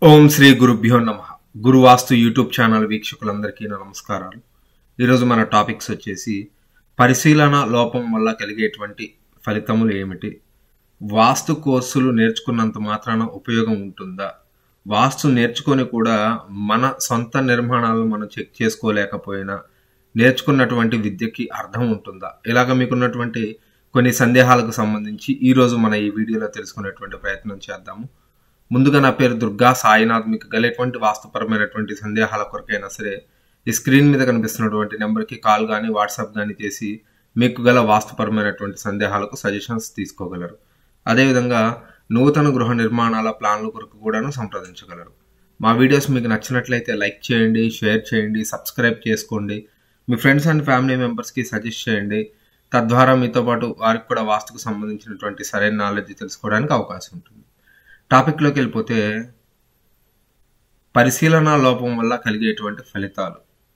ఓం శ్రీ గురుభ్యో నమ గురువాస్తు YouTube channel వీక్షకులందరికీ నా నమస్కారాలు ఈరోజు మన టాపిక్స్ వచ్చేసి పరిశీలన లోపం వల్ల కలిగేటువంటి ఫలితములు ఏమిటి వాస్తు కోర్సులు నేర్చుకున్నంత మాత్రాన ఉపయోగం ఉంటుందా వాస్తు నేర్చుకొని కూడా మన సొంత నిర్మాణాలను మనం చెక్ చేసుకోలేకపోయినా నేర్చుకున్నటువంటి విద్యకి అర్థం ఉంటుందా ఇలాగ మీకున్నటువంటి కొన్ని సందేహాలకు సంబంధించి ఈరోజు మన ఈ వీడియోలో తెలుసుకునేటువంటి ప్రయత్నం చేద్దాము ముందుగా నా పేరు దుర్గా సాయినాథ్ మీకు గల ఎటువంటి వాస్తుపరమైనటువంటి సందేహాల కొరకైనా సరే ఈ స్క్రీన్ మీద కనిపిస్తున్నటువంటి నెంబర్కి కాల్ కానీ వాట్సాప్ కానీ చేసి మీకు గల వాస్తుపరమైనటువంటి సందేహాలకు సజెషన్స్ తీసుకోగలరు అదేవిధంగా నూతన గృహ నిర్మాణాల ప్లాన్ల కొరకు కూడాను సంప్రదించగలరు మా వీడియోస్ మీకు నచ్చినట్లయితే లైక్ చేయండి షేర్ చేయండి సబ్స్క్రైబ్ చేసుకోండి మీ ఫ్రెండ్స్ అండ్ ఫ్యామిలీ మెంబర్స్కి సజెస్ట్ చేయండి తద్వారా మీతో పాటు వారికి కూడా వాస్తుకు సంబంధించినటువంటి సరైన నాలెడ్జ్ తెలుసుకోవడానికి అవకాశం ఉంటుంది టాపిక్లోకి వెళ్ళిపోతే పరిశీలన లోపం వల్ల కలిగేటువంటి ఫలితాలు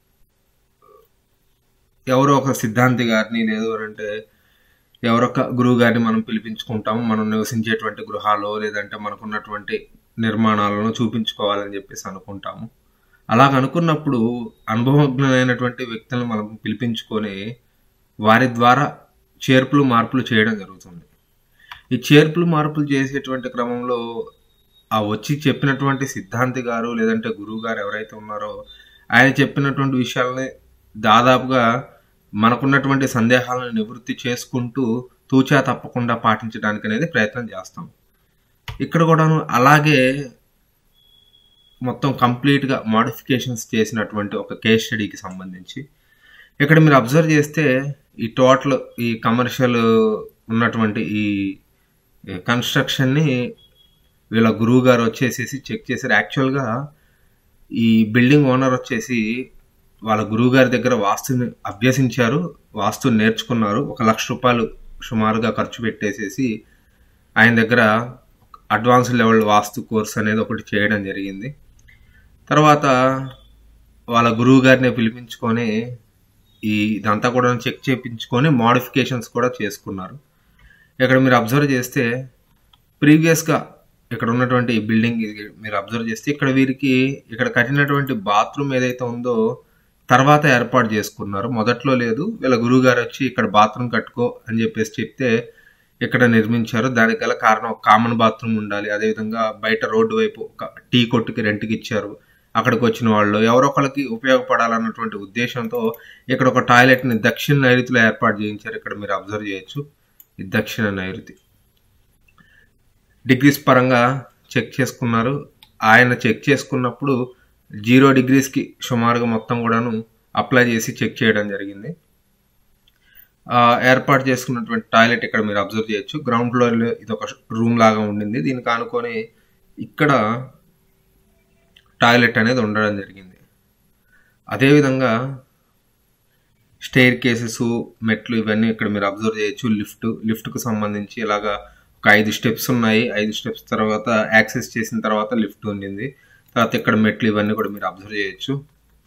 ఎవరో ఒక సిద్ధాంతి గారిని లేదు అంటే ఎవరొక గురువు గారిని మనం పిలిపించుకుంటాము మనం నివసించేటువంటి గృహాలు లేదంటే మనకున్నటువంటి నిర్మాణాలను చూపించుకోవాలని చెప్పేసి అనుకుంటాము అలాగ అనుకున్నప్పుడు అనుభవజ్ఞులైనటువంటి వ్యక్తులను మనం పిలిపించుకొని వారి ద్వారా చేర్పులు మార్పులు చేయడం జరుగుతుంది ఈ చేర్పులు మార్పులు చేసేటువంటి క్రమంలో ఆ వచ్చి చెప్పినటువంటి సిద్ధాంతి గారు లేదంటే గురువు గారు ఎవరైతే ఉన్నారో ఆయన చెప్పినటువంటి విషయాలని దాదాపుగా మనకున్నటువంటి సందేహాలను నివృత్తి చేసుకుంటూ తూచా తప్పకుండా పాటించడానికి అనేది ప్రయత్నం చేస్తాం ఇక్కడ కూడాను అలాగే మొత్తం కంప్లీట్గా మాడిఫికేషన్స్ చేసినటువంటి ఒక కేస్ స్టడీకి సంబంధించి ఇక్కడ మీరు అబ్జర్వ్ చేస్తే ఈ టోటల్ ఈ కమర్షియల్ ఉన్నటువంటి ఈ కన్స్ట్రక్షన్ని వీళ్ళ గురువు గారు వచ్చేసేసి చెక్ చేశారు యాక్చువల్గా ఈ బిల్డింగ్ ఓనర్ వచ్చేసి వాళ్ళ గురువు గారి దగ్గర వాస్తుని అభ్యసించారు వాస్తు నేర్చుకున్నారు ఒక లక్ష రూపాయలు సుమారుగా ఖర్చు పెట్టేసేసి ఆయన దగ్గర అడ్వాన్స్ లెవెల్ వాస్తు కోర్స్ అనేది ఒకటి చేయడం జరిగింది తర్వాత వాళ్ళ గురువు గారిని పిలిపించుకొని ఈ ఇదంతా కూడా చెక్ చేయించుకొని మోడిఫికేషన్స్ కూడా చేసుకున్నారు ఇక్కడ మీరు అబ్జర్వ్ చేస్తే ప్రీవియస్గా ఇక్కడ ఉన్నటువంటి ఈ బిల్డింగ్ మీరు అబ్జర్వ్ చేస్తే ఇక్కడ వీరికి ఇక్కడ కట్టినటువంటి బాత్రూమ్ ఏదైతే ఉందో తర్వాత ఏర్పాటు చేసుకున్నారు మొదట్లో లేదు వీళ్ళ గురువు గారు వచ్చి ఇక్కడ బాత్రూమ్ కట్టుకో అని చెప్పేసి చెప్తే ఇక్కడ నిర్మించారు దానికి గల కారణం ఒక కామన్ బాత్రూమ్ ఉండాలి అదేవిధంగా బయట రోడ్డు వైపు ఒక టీ కొట్టుకి రెంట్కి ఇచ్చారు అక్కడికి వచ్చిన వాళ్ళు ఎవరో ఒకరికి ఉపయోగపడాలన్నటువంటి ఉద్దేశంతో ఇక్కడ ఒక టాయిలెట్ని దక్షిణ నైరుతిలో ఏర్పాటు చేయించారు ఇక్కడ మీరు అబ్జర్వ్ చేయొచ్చు ఈ దక్షిణ నైరుతి డిగ్రీస్ పరంగా చెక్ చేసుకున్నారు ఆయన చెక్ చేసుకున్నప్పుడు జీరో డిగ్రీస్కి సుమారుగా మొత్తం కూడాను అప్లై చేసి చెక్ చేయడం జరిగింది ఏర్పాటు చేసుకున్నటువంటి టాయిలెట్ ఇక్కడ మీరు అబ్జర్వ్ చేయొచ్చు గ్రౌండ్ ఫ్లోర్లో ఇది ఒక రూమ్ లాగా ఉండింది దీనికి ఆనుకొని ఇక్కడ టాయిలెట్ అనేది ఉండడం జరిగింది అదేవిధంగా స్టెయిర్ కేసెస్ మెట్లు ఇవన్నీ ఇక్కడ మీరు అబ్జర్వ్ చేయొచ్చు లిఫ్ట్ లిఫ్ట్కు సంబంధించి ఇలాగా ఒక ఐదు స్టెప్స్ ఉన్నాయి ఐదు స్టెప్స్ తర్వాత యాక్సెస్ చేసిన తర్వాత లిఫ్ట్ ఉండింది తర్వాత ఇక్కడ మెట్లు ఇవన్నీ కూడా మీరు అబ్జర్వ్ చేయొచ్చు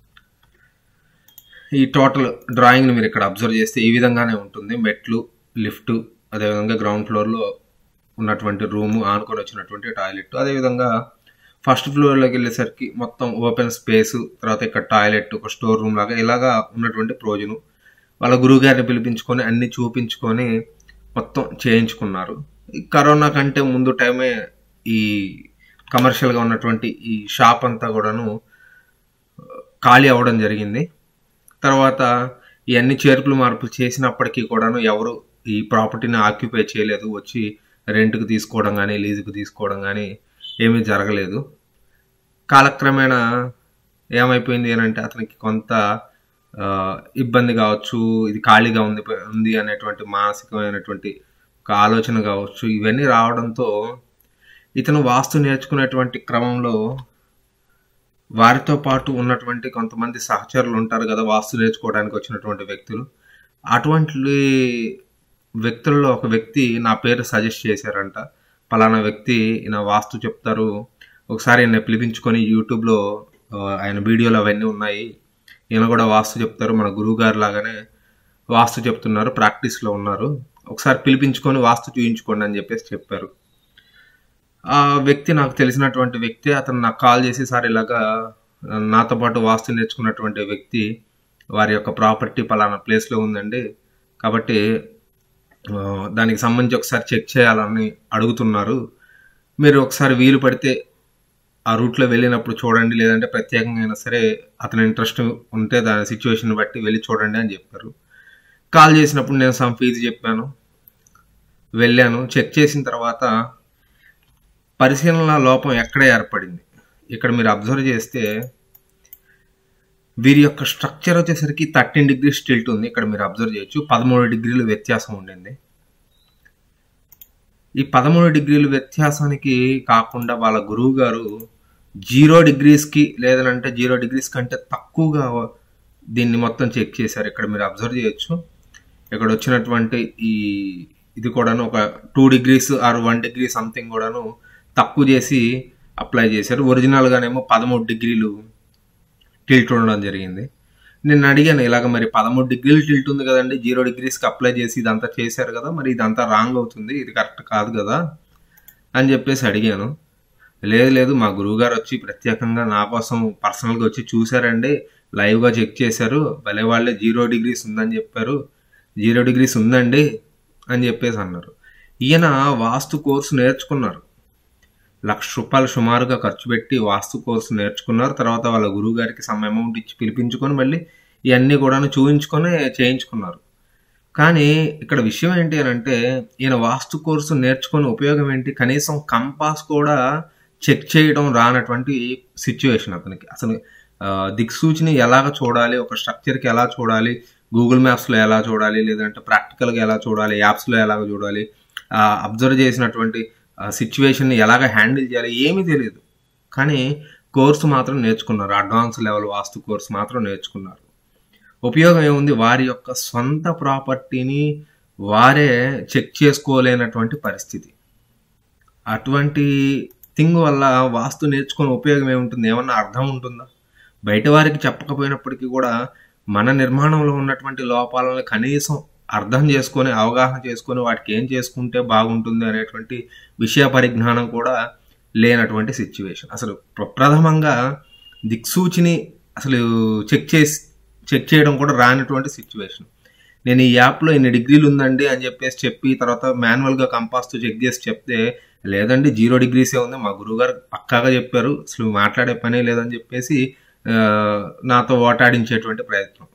ఈ టోటల్ డ్రాయింగ్ని మీరు ఇక్కడ అబ్జర్వ్ చేస్తే ఈ విధంగానే ఉంటుంది మెట్లు లిఫ్ట్ అదేవిధంగా గ్రౌండ్ ఫ్లోర్లో ఉన్నటువంటి రూము ఆనుకొని వచ్చినటువంటి టాయిలెట్ అదేవిధంగా ఫస్ట్ ఫ్లోర్లోకి వెళ్ళేసరికి మొత్తం ఓపెన్ స్పేస్ తర్వాత ఇక్కడ టాయిలెట్ ఒక స్టోర్ రూమ్ లాగా ఇలాగా ఉన్నటువంటి ప్రోజను వాళ్ళ గురువు గారిని పిలిపించుకొని అన్ని చూపించుకొని మొత్తం చేయించుకున్నారు ఈ కరోనా కంటే ముందు టైమే ఈ కమర్షియల్గా ఉన్నటువంటి ఈ షాప్ అంతా కూడాను ఖాళీ అవ్వడం జరిగింది తర్వాత ఇవన్నీ చేర్పులు మార్పులు చేసినప్పటికీ కూడాను ఎవరు ఈ ప్రాపర్టీని ఆక్యుపై చేయలేదు వచ్చి రెంట్కి తీసుకోవడం కానీ లీజుకు తీసుకోవడం కానీ ఏమీ జరగలేదు కాలక్రమేణా ఏమైపోయింది అని అంటే అతనికి కొంత ఇబ్బంది కావచ్చు ఇది ఖాళీగా ఉంది ఉంది అనేటువంటి మానసికమైనటువంటి ఒక ఆలోచన కావచ్చు ఇవన్నీ రావడంతో ఇతను వాస్తు నేర్చుకునేటువంటి క్రమంలో వారితో పాటు ఉన్నటువంటి కొంతమంది సహచరులు ఉంటారు కదా వాస్తు నేర్చుకోవడానికి వచ్చినటువంటి వ్యక్తులు అటువంటి వ్యక్తుల్లో ఒక వ్యక్తి నా పేరు సజెస్ట్ చేశారంట పలానా వ్యక్తి నా వాస్తు చెప్తారు ఒకసారి ఆయన పిలిపించుకొని యూట్యూబ్లో ఆయన వీడియోలు అవన్నీ ఉన్నాయి ఈయన కూడా వాస్తు చెప్తారు మన గురువు గారు లాగానే వాస్తు చెప్తున్నారు ప్రాక్టీస్లో ఉన్నారు ఒకసారి పిలిపించుకొని వాస్తు చూయించుకోండి అని చెప్పేసి చెప్పారు ఆ వ్యక్తి నాకు తెలిసినటువంటి వ్యక్తి అతను నాకు కాల్ చేసి సార్ ఇలాగా నాతో పాటు వాస్తు నేర్చుకున్నటువంటి వ్యక్తి వారి యొక్క ప్రాపర్టీ పలానా ప్లేస్లో ఉందండి కాబట్టి ఆ, దానికి సంబంధించి ఒకసారి చెక్ చేయాలని అడుగుతున్నారు మీరు ఒకసారి వీలు పడితే ఆ రూట్లో వెళ్ళినప్పుడు చూడండి లేదంటే ప్రత్యేకంగా అయినా సరే అతని ఇంట్రెస్ట్ ఉంటే దాని సిచ్యువేషన్ బట్టి వెళ్ళి చూడండి అని చెప్పారు కాల్ చేసినప్పుడు నేను సమ్ ఫీజు చెప్పాను వెళ్ళాను చెక్ చేసిన తర్వాత పరిశీలన లోపం ఎక్కడ ఏర్పడింది ఇక్కడ మీరు అబ్జర్వ్ చేస్తే వీరి యొక్క స్ట్రక్చర్ వచ్చేసరికి థర్టీన్ డిగ్రీ స్టిల్ట్ ఉంది ఇక్కడ మీరు అబ్జర్వ్ చేయొచ్చు పదమూడు డిగ్రీలు వ్యత్యాసం ఉండింది ఈ పదమూడు డిగ్రీలు వ్యత్యాసానికి కాకుండా వాళ్ళ గురువు గారు జీరో డిగ్రీస్కి లేదంటే జీరో డిగ్రీస్ కంటే తక్కువగా దీన్ని మొత్తం చెక్ చేశారు ఇక్కడ మీరు అబ్జర్వ్ చేయొచ్చు ఇక్కడ వచ్చినటువంటి ఈ ఇది కూడాను ఒక two degrees or one degree something కూడాను తక్కువ చేసి అప్లై చేశారు ఒరిజినల్గానేమో పదమూడు డిగ్రీలు టిల్ట్ ఉండడం జరిగింది నేను అడిగాను ఇలాగ మరి పదమూడు డిగ్రీలు టిల్ట్ ఉంది కదండి జీరో డిగ్రీస్కి అప్లై చేసి ఇదంతా చేశారు కదా మరి ఇదంతా రాంగ్ అవుతుంది ఇది కరెక్ట్ కాదు కదా అని చెప్పేసి అడిగాను లేదు లేదు మా గురువుగారు వచ్చి ప్రత్యేకంగా నా కోసం పర్సనల్గా వచ్చి చూశారండి లైవ్గా చెక్ చేశారు భలే వాళ్ళే జీరో డిగ్రీస్ ఉందని చెప్పారు జీరో డిగ్రీస్ ఉందండి అని చెప్పేసి అన్నారు ఈయన వాస్తు కోర్సు నేర్చుకున్నారు లక్ష రూపాయలు సుమారుగా ఖర్చు పెట్టి వాస్తు కోర్సు నేర్చుకున్నారు తర్వాత వాళ్ళ గురువు గారికి సమ్ అమౌంట్ ఇచ్చి పిలిపించుకొని మళ్ళీ ఇవన్నీ కూడాను చూయించుకొని చేయించుకున్నారు కానీ ఇక్కడ విషయం ఏంటి అని అంటే ఈయన వాస్తు కోర్సు నేర్చుకొని ఉపయోగం ఏంటి కనీసం కంపాస్ కూడా చెక్ చేయడం రానటువంటి సిచ్యువేషన్ అతనికి అసలు ఆ, దిక్సూచిని ఎలాగ చూడాలి ఒక స్ట్రక్చర్కి ఎలా చూడాలి గూగుల్ మ్యాప్స్లో ఎలా చూడాలి లేదంటే ప్రాక్టికల్గా ఎలా చూడాలి యాప్స్లో ఎలాగ చూడాలి అబ్జర్వ్ చేసినటువంటి సిచ్యువేషన్ని ఎలాగ హ్యాండిల్ చేయాలి ఏమీ తెలియదు కానీ కోర్సు మాత్రం నేర్చుకున్నారు అడ్వాన్స్ లెవెల్ వాస్తు కోర్సు మాత్రం నేర్చుకున్నారు ఉపయోగం ఏముంది వారి యొక్క సొంత ప్రాపర్టీని వారే చెక్ చేసుకోలేనటువంటి పరిస్థితి అటువంటి థింగ్ వల్ల వాస్తు నేర్చుకునే ఉపయోగం ఏముంటుంది ఏమన్నా అర్థం ఉంటుందా బయట వారికి చెప్పకపోయినప్పటికీ కూడా మన నిర్మాణంలో ఉన్నటువంటి లోపాలను కనీసం అర్థం చేసుకొని అవగాహన చేసుకొని వాటికి ఏం చేసుకుంటే బాగుంటుంది అనేటువంటి విషయ పరిజ్ఞానం కూడా లేనటువంటి సిచ్యువేషన్ అసలు ప్రప్రథమంగా దిక్సూచిని అసలు చెక్ చేసి చెక్ చేయడం కూడా రానటువంటి సిచ్యువేషన్ నేను ఈ యాప్లో ఇన్ని డిగ్రీలు ఉందండి అని చెప్పేసి చెప్పి తర్వాత మాన్యువల్గా కంపాస్తో చెక్ చేసి చెప్తే లేదండి జీరో డిగ్రీసే ఉంది మా గురువుగారు పక్కాగా చెప్పారు అసలు మాట్లాడే పనే లేదని చెప్పేసి ఆ, నాతో ఓటాడించేటువంటి ప్రయత్నం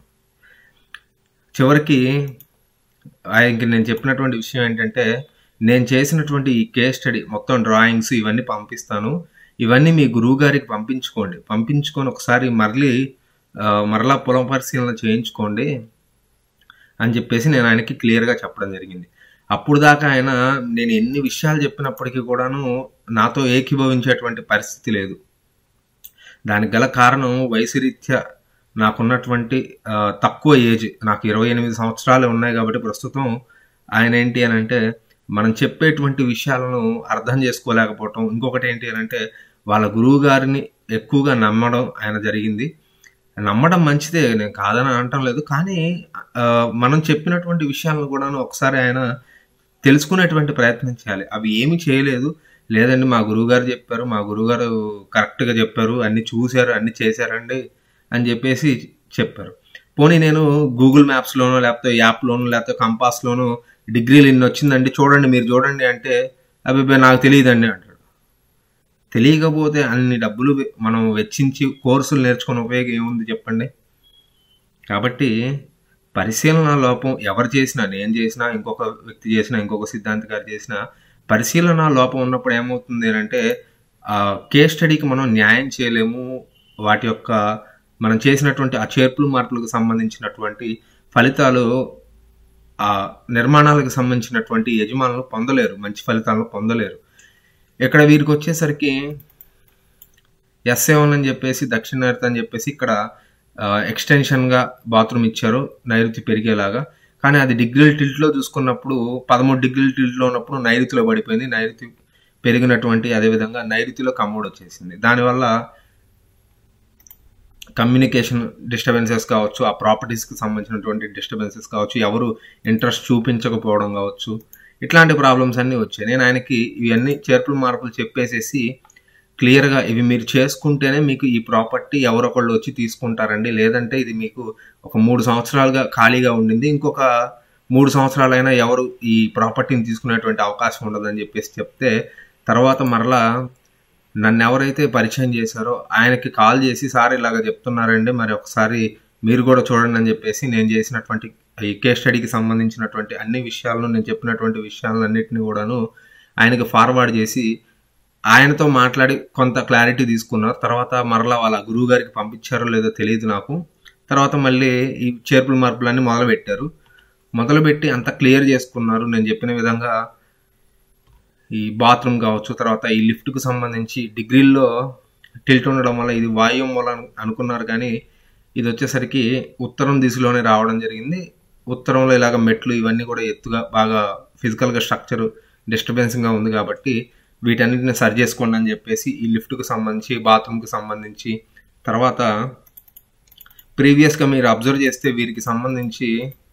చివరికి ఆయనకి నేను చెప్పినటువంటి విషయం ఏంటంటే నేను చేసినటువంటి ఈ కేస్ స్టడీ మొత్తం డ్రాయింగ్స్ ఇవన్నీ పంపిస్తాను ఇవన్నీ మీ గురువు గారికి పంపించుకోండి పంపించుకొని ఒకసారి మరలి ఆ, మరలా పొలం పరిశీలన చేయించుకోండి అని చెప్పేసి నేను ఆయనకి క్లియర్గా చెప్పడం జరిగింది అప్పుడు దాకా ఆయన నేను ఎన్ని విషయాలు చెప్పినప్పటికీ కూడాను నాతో ఏకీభవించేటువంటి పరిస్థితి లేదు దానికి గల కారణం వయసు రీత్యా నాకున్నటువంటి ఆ, తక్కువ ఏజ్ నాకు ఇరవై ఎనిమిది సంవత్సరాలు ఉన్నాయి కాబట్టి ప్రస్తుతం ఆయన ఏంటి అని అంటే మనం చెప్పేటువంటి విషయాలను అర్థం చేసుకోలేకపోవటం ఇంకొకటి ఏంటి అని అంటే వాళ్ళ గురువు గారిని ఎక్కువగా నమ్మడం ఆయన జరిగింది నమ్మడం మంచిదే నేను కాదని అనటం లేదు కానీ ఆ, మనం చెప్పినటువంటి విషయాలను కూడా ఒకసారి ఆయన తెలుసుకునేటువంటి ప్రయత్నం చేయాలి అవి ఏమి చేయలేదు లేదండి మా గురువుగారు చెప్పారు మా గురువుగారు కరెక్ట్గా చెప్పారు అన్ని చూశారు అన్ని చేశారండి అని చెప్పేసి చెప్పారు పోనీ నేను గూగుల్ మ్యాప్స్లోనో లేకపోతే యాప్లోనో లేకపోతే కంపాస్లోనో డిగ్రీలు ఇన్ని వచ్చిందండి చూడండి మీరు చూడండి అంటే అవి నాకు తెలియదండి అంటాడు తెలియకపోతే అన్ని డబ్బులు వె- మనం వెచ్చించి కోర్సులు నేర్చుకునే ఉపయోగం ఏముంది చెప్పండి కాబట్టి పరిశీలన లోపం ఎవరు చేసినా నేను చేసినా ఇంకొక వ్యక్తి చేసినా ఇంకొక సిద్ధాంతి గారు చేసినా పరిశీలన లోపం ఉన్నప్పుడు ఏమవుతుంది అంటే ఆ కేస్ స్టడీకి మనం న్యాయం చేయలేము వాటి యొక్క మనం చేసినటువంటి ఆ చేర్పులు మార్పులకు సంబంధించినటువంటి ఫలితాలు ఆ నిర్మాణాలకు సంబంధించినటువంటి యజమానులు పొందలేరు మంచి ఫలితాలను పొందలేరు ఇక్కడ వీరికి వచ్చేసరికి ఎస్ సెవెన్ అని చెప్పేసి దక్షిణార్థ అని చెప్పేసి ఇక్కడ ఎక్స్టెన్షన్గా బాత్రూమ్ ఇచ్చారు నైరుతి పెరిగేలాగా కానీ అది డిగ్రీల టిల్ట్లో చూసుకున్నప్పుడు పదమూడు డిగ్రీల టిల్ట్లో ఉన్నప్పుడు నైరుతిలో పడిపోయింది నైరుతి పెరిగినటువంటి అదేవిధంగా నైరుతిలో కమ్మోడ్ వచ్చేసింది దానివల్ల కమ్యూనికేషన్ డిస్టర్బెన్సెస్ కావచ్చు ఆ ప్రాపర్టీస్కి సంబంధించినటువంటి డిస్టర్బెన్సెస్ కావచ్చు ఎవరు ఇంట్రెస్ట్ చూపించకపోవడం కావచ్చు ఇట్లాంటి ప్రాబ్లమ్స్ అన్నీ వచ్చాయి నేను ఆయనకి ఇవన్నీ చేర్పులు మార్పులు చెప్పేసేసి క్లియర్గా ఇవి మీరు చేసుకుంటేనే మీకు ఈ ప్రాపర్టీ ఎవరొకళ్ళు వచ్చి తీసుకుంటారండి లేదంటే ఇది మీకు ఒక మూడు సంవత్సరాలుగా ఖాళీగా ఉండింది ఇంకొక మూడు సంవత్సరాలైనా ఎవరు ఈ ప్రాపర్టీని తీసుకునేటువంటి అవకాశం ఉండదని చెప్పేసి చెప్తే తర్వాత మరలా నన్ను ఎవరైతే పరిచయం చేశారో ఆయనకి కాల్ చేసి సార్ ఇలాగ చెప్తున్నారండి మరి ఒకసారి మీరు కూడా చూడండి అని చెప్పేసి నేను చేసినటువంటి ఈ కేస్ స్టడీకి సంబంధించినటువంటి అన్ని విషయాలను నేను చెప్పినటువంటి విషయాలన్నింటినీ కూడాను ఆయనకి ఫార్వర్డ్ చేసి ఆయనతో మాట్లాడి కొంత క్లారిటీ తీసుకున్నారు తర్వాత మరలా వాళ్ళ గురువు గారికి పంపించారో లేదో తెలియదు నాకు తర్వాత మళ్ళీ ఈ చేర్పుల మార్పులన్నీ మొదలుపెట్టారు మొదలుపెట్టి అంత క్లియర్ చేసుకున్నారు నేను చెప్పిన విధంగా ఈ బాత్రూమ్ కావచ్చు తర్వాత ఈ లిఫ్ట్కు సంబంధించి డిగ్రీల్లో టిల్ట్ ఉండడం వల్ల ఇది వాయువు మూలం అనుకున్నారు కానీ ఇది వచ్చేసరికి ఉత్తరం దిశలోనే రావడం జరిగింది ఉత్తరంలో ఇలాగ మెట్లు ఇవన్నీ కూడా ఎత్తుగా బాగా ఫిజికల్గా స్ట్రక్చర్ డిస్టర్బెన్సింగ్గా ఉంది కాబట్టి వీటన్నిటిని సరి చేసుకోండి అని చెప్పేసి ఈ లిఫ్ట్కు సంబంధించి బాత్రూమ్కి సంబంధించి తర్వాత ప్రీవియస్గా మీరు అబ్జర్వ్ చేస్తే వీరికి సంబంధించి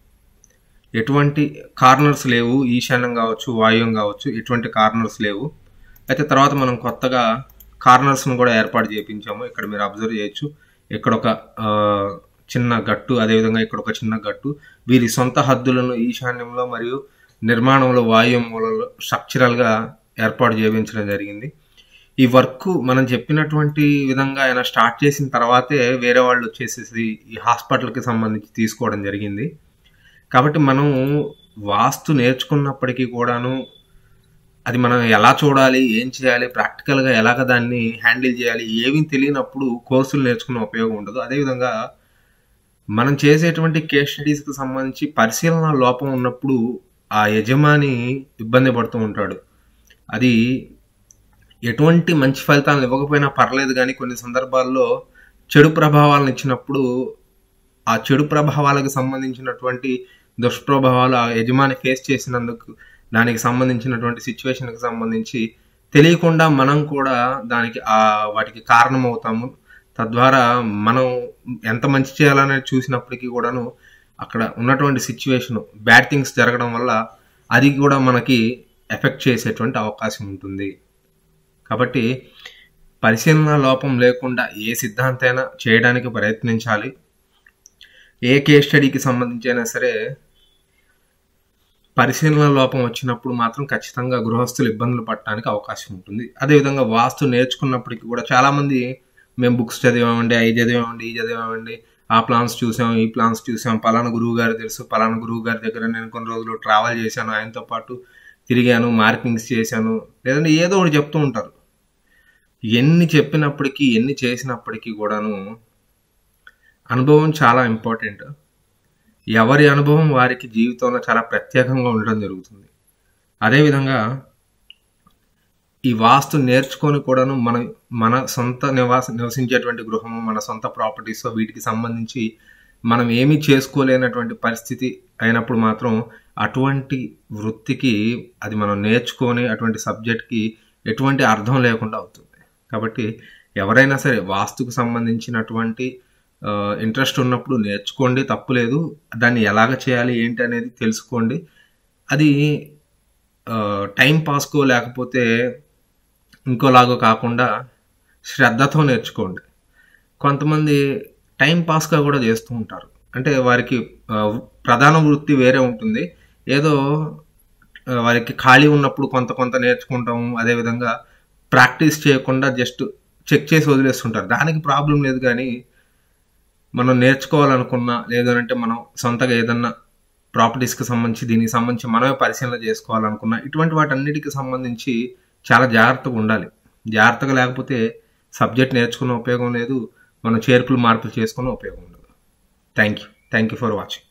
ఎటువంటి కార్నర్స్ లేవు ఈశాన్యం కావచ్చు వాయువ్యం కావచ్చు ఎటువంటి కార్నర్స్ లేవు అయితే తర్వాత మనం కొత్తగా కార్నర్స్ను కూడా ఏర్పాటు చేయించాము ఇక్కడ మీరు అబ్జర్వ్ చేయొచ్చు ఇక్కడ ఒక చిన్న గట్టు అదేవిధంగా ఇక్కడ ఒక చిన్న గట్టు వీరి సొంత హద్దులను ఈశాన్యంలో మరియు నిర్మాణంలో వాయువ్యం మూలలో స్ట్రక్చరల్గా ఏర్పాటు చేయించడం జరిగింది ఈ వర్క్ మనం చెప్పినటువంటి విధంగా ఆయన స్టార్ట్ చేసిన తర్వాతే వేరే వాళ్ళు వచ్చేసేసి ఈ హాస్పిటల్కి సంబంధించి తీసుకోవడం జరిగింది కాబట్టి మనం వాస్తు నేర్చుకున్నప్పటికీ కూడాను అది మనం ఎలా చూడాలి ఏం చేయాలి ప్రాక్టికల్గా ఎలాగ దాన్ని హ్యాండిల్ చేయాలి ఏమీ తెలియనప్పుడు కోర్సులు నేర్చుకున్న ఉపయోగం ఉండదు అదేవిధంగా మనం చేసేటువంటి కేస్ స్టడీస్కి సంబంధించి పరిశీలన లోపం ఉన్నప్పుడు ఆ యజమాని ఇబ్బంది పడుతూ ఉంటాడు అది ఎటువంటి మంచి ఫలితాలను ఇవ్వకపోయినా పర్లేదు కానీ కొన్ని సందర్భాల్లో చెడు ప్రభావాలను ఇచ్చినప్పుడు ఆ చెడు ప్రభావాలకు సంబంధించినటువంటి దుష్ప్రభావాలు ఆ యజమాని ఫేస్ చేసినందుకు దానికి సంబంధించినటువంటి సిచ్యువేషన్కి సంబంధించి తెలియకుండా మనం కూడా దానికి ఆ వాటికి కారణం అవుతాము తద్వారా మనం ఎంత మంచి చేయాలనేది చూసినప్పటికీ కూడాను అక్కడ ఉన్నటువంటి సిచ్యువేషన్ బ్యాడ్ థింగ్స్ జరగడం వల్ల అది కూడా మనకి ఎఫెక్ట్ చేసేటువంటి అవకాశం ఉంటుంది కాబట్టి పరిశీలన లోపం లేకుండా ఏ సిద్ధాంతైనా చేయడానికి ప్రయత్నించాలి ఏ కేస్ స్టడీకి సంబంధించి అయినా సరే పరిశీలన లోపం వచ్చినప్పుడు మాత్రం ఖచ్చితంగా గృహస్థులు ఇబ్బందులు పడటానికి అవకాశం ఉంటుంది అదేవిధంగా వాస్తు నేర్చుకున్నప్పటికీ కూడా చాలామంది మేము బుక్స్ చదివామండి అవి చదివామండి ఈ చదివామండి ఆ ప్లాన్స్ చూసాం ఈ ప్లాన్స్ చూసాం పలానా గురువు గారు తెలుసు పలానా గురువు గారి దగ్గర నేను కొన్ని రోజులు ట్రావెల్ చేశాను ఆయనతో పాటు తిరిగాను మార్కింగ్స్ చేశాను లేదంటే ఏదో ఒకటి చెప్తూ ఉంటారు ఎన్ని చెప్పినప్పటికీ ఎన్ని చేసినప్పటికీ కూడాను అనుభవం చాలా ఇంపార్టెంట్ ఎవరి అనుభవం వారికి జీవితంలో చాలా ప్రత్యేకంగా ఉండడం జరుగుతుంది అదేవిధంగా ఈ వాస్తు నేర్చుకొని కూడాను మన మన సొంత నివాస నివసించేటువంటి గృహము మన సొంత ప్రాపర్టీస్ వీటికి సంబంధించి మనం ఏమీ చేసుకోలేనటువంటి పరిస్థితి అయినప్పుడు మాత్రం అటువంటి వృత్తికి అది మనం నేర్చుకొని అటువంటి సబ్జెక్ట్కి ఎటువంటి అర్థం లేకుండా అవుతుంది కాబట్టి ఎవరైనా సరే వాస్తుకు సంబంధించినటువంటి ఇంట్రెస్ట్ ఉన్నప్పుడు నేర్చుకోండి తప్పులేదు దాన్ని ఎలాగ చేయాలి ఏంటి అనేది తెలుసుకోండి అది టైం పాస్కో లేకపోతే ఇంకోలాగో కాకుండా శ్రద్ధతో నేర్చుకోండి కొంతమంది టైం పాస్గా కూడా చేస్తూ ఉంటారు అంటే వారికి ప్రధాన వృత్తి వేరే ఉంటుంది ఏదో వారికి ఖాళీ ఉన్నప్పుడు కొంత కొంత నేర్చుకుంటాము అదేవిధంగా ప్రాక్టీస్ చేయకుండా జస్ట్ చెక్ చేసి వదిలేస్తుంటారు దానికి ప్రాబ్లం లేదు కానీ మనం నేర్చుకోవాలనుకున్నా లేదంటే మనం సొంతగా ఏదన్నా ప్రాపర్టీస్కి సంబంధించి దీనికి సంబంధించి మనమే పరిశీలన చేసుకోవాలనుకున్నా ఇటువంటి వాటన్నిటికి సంబంధించి చాలా జాగ్రత్తగా ఉండాలి జాగ్రత్తగా లేకపోతే సబ్జెక్ట్ నేర్చుకున్న ఉపయోగం లేదు మనం చేర్పులు మార్పులు చేసుకున్న ఉపయోగం ఉండదు thank you thank you for watching